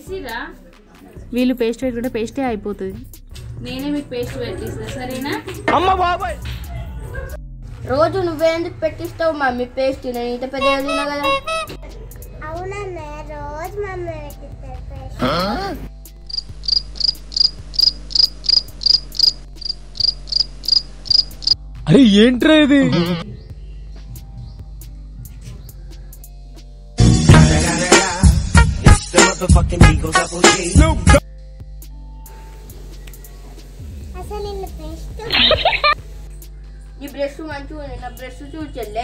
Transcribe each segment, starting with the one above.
పెట్టిసిరా వీళ్ళు పేస్ట్ పెట్టుకుంటే పేస్టే అయిపోతుంది నేనే మీకు పేస్ట్ పెట్టిస్తా సరేనా రోజు నువ్వేందుకు పెట్టిస్తావు మమ్మీ పేస్ట్ నేను ఇంత పెద్ద తిన్నా కదా అవునన్నా రోజు మమ్మీ పెట్టిస్తారు పేస్ట్ అరే ఏంట్రా ఇది అసలు నిన్న పేస్ట్ ఈ బ్రష్ మంచిగా ఉంది నా బ్రష్ చూచెల్లే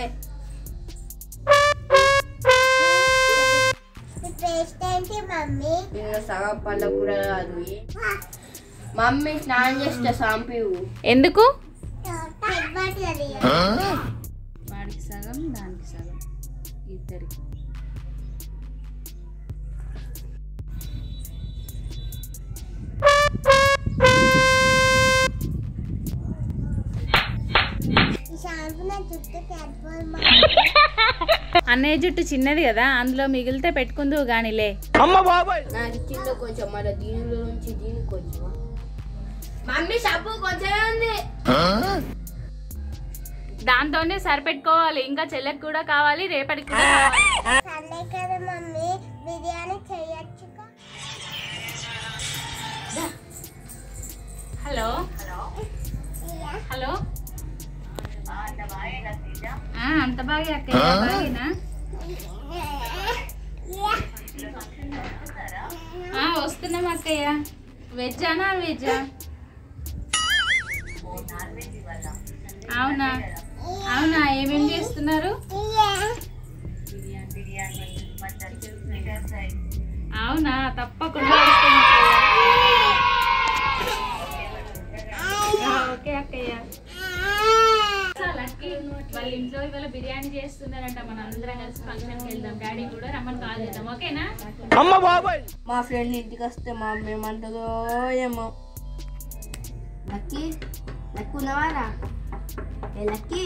ఈ పేస్ట్ ఏంటి మమ్మీ నిన్న సగం పళ్ళ కూడా కాదు మమ్మీ స్నానం చేస్తే సాంపివు ఎందుకు తెగబడుతుంది వాడికి సగం దానికి సగం ఇద్దరికి ఈ షాంపూ నా చుట్టూ తెగబోదు అన్నయ్య జుట్టు చిన్నది కదా అందులో మిగిలితే పెట్టుకుందువు గానిలే నాకు ఇచ్చిందో కొంచెం మన దీనిలో నుంచి దీనికి కొంచెం మమ్మీ సబ్బు కొంచెమే ఉంది దాంతోనే సరిపెట్టుకోవాలి ఇంకా చెల్లెకి కూడా కావాలి రేపటికి కూడా కావాలి సండే కదా మమ్మీ బిర్యానీ చేయొచ్చు హలో హలో ఆ, అంత బాగా అక్కయ్య బాగేనా ఆ, వస్తున్నాం అక్కయ్య వెజ్జా నాన్ వెజ్జా అవునా అవునా ఏమేం చేస్తున్నారు అవునా తప్పకుండా వస్తాం అక్కయ్య. ఆ, ఓకే అక్కయ్య లక్కీ వాళ్ళ ఇంట్లో ఇవాళ బిర్యానీ చేస్తున్నారంట మన అందరం కలిసి ఫంక్షన్కి వెళ్దాం డాడీ కూడా రమ్మని కాల్ చేద్దాం ఓకేనా మా ఫ్రెండ్ ఇంటికి వస్తే మా అమ్మ ఏమంటుందో ఏమో లక్కీ లక్కు ఉన్నవారా ఏ లక్కీ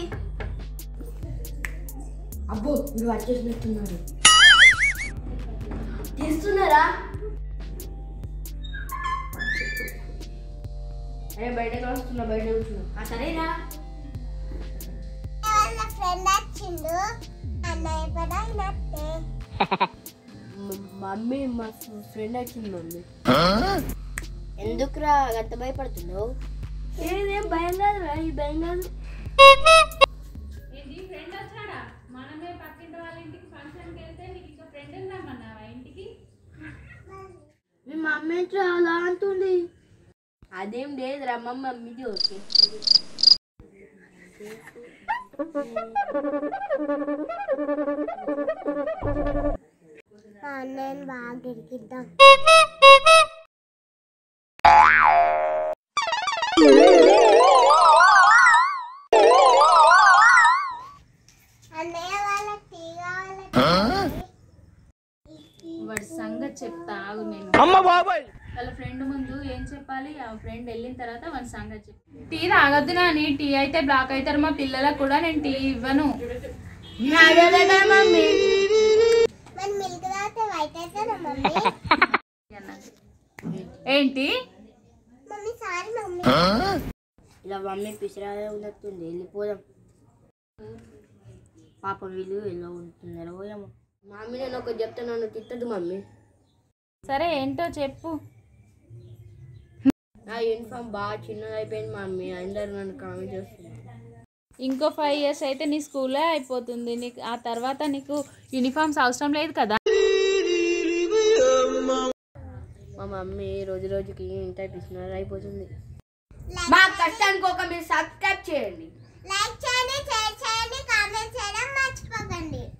అబ్బో మీరు వచ్చేసినట్టున్నారు తీస్తున్నారా అరే బయటకు వస్తున్నా బయట కూర్చున్నా ఆ, సరేనా వాళ్ళ ఫ్రెండ్ వచ్చిండు అన్నయ్య పడ అయినట్టే మ- మమ్మీ మా ఫ్రెండ్ వచ్చింది మమ్మీ ఎందుకురా అంత భయపడుతున్నావు ఏదేం భయం కాదు రా ఈ భయం కాదు ఏంటి ఫ్రెండ్ వచ్చాడా మనమే పక్కింటి వాళ్ళ ఇంటికి ఫంక్షన్కి వెళ్తే నీకు ఇంకా ఫ్రెండ్ రమ్మన్నావా ఇంటికి మీ మమ్మీ ఏంట్రా అలా అంటుంది అదేం లేదురా మా మమ్మీది ఓకే మా అన్నయ్యని బాగా గిరికిద్దాం అన్నయ్య వాళ్ళ టీ కావాలి వాడి సంగతి చెప్తా ఆగు నేను వాళ్ళ ఫ్రెండ్ ముందు ఏం చెప్పాలి ఆ ఫ్రెండ్ వెళ్ళిన తర్వాత వాడి సంగతి చెప్పు టీ తాగొద్దు నాని టీ అయితే బ్లాక్ అవుతారు మా పిల్లలకు కూడా నేను టీ ఇవ్వను మమ్మీ మరి మిల్క్ తాగితే వైట్ అవుతారా మమ్మీ ఏంటి మమ్మీ సారీ మమ్మీ ఇలా మమ్మీ పిసిరాగా ఉన్నట్టుంది వెళ్ళిపోదాం పాపం వీళ్ళు ఎలా ఉంటున్నారో ఏమో మమ్మీ నేను ఒకటి చెప్తే నన్ను తిట్టదు మమ్మీ సరే ఏంటో చెప్పు నా యూనిఫామ్ బాగా చిన్నది అయిపోయింది మమ్మీ అందరు నన్ను కామెంట్ చేస్తున్నారు ఇంకో ఫైవ్ ఇయర్స్ అయితే నీ స్కూలే అయిపోతుంది నీకు ఆ తర్వాత నీకు యూనిఫామ్స్ అవసరం లేదు కదా మా మమ్మీ రోజు రోజుకి ఇంత పిసినారు అయిపోతుంది మా కష్టానికి ఒక మీరు సబ్స్క్రైబ్ చేయండి లైక్ చేయండి షేర్ చేయండి కామెంట్ చేయడం మర్చిపోకండి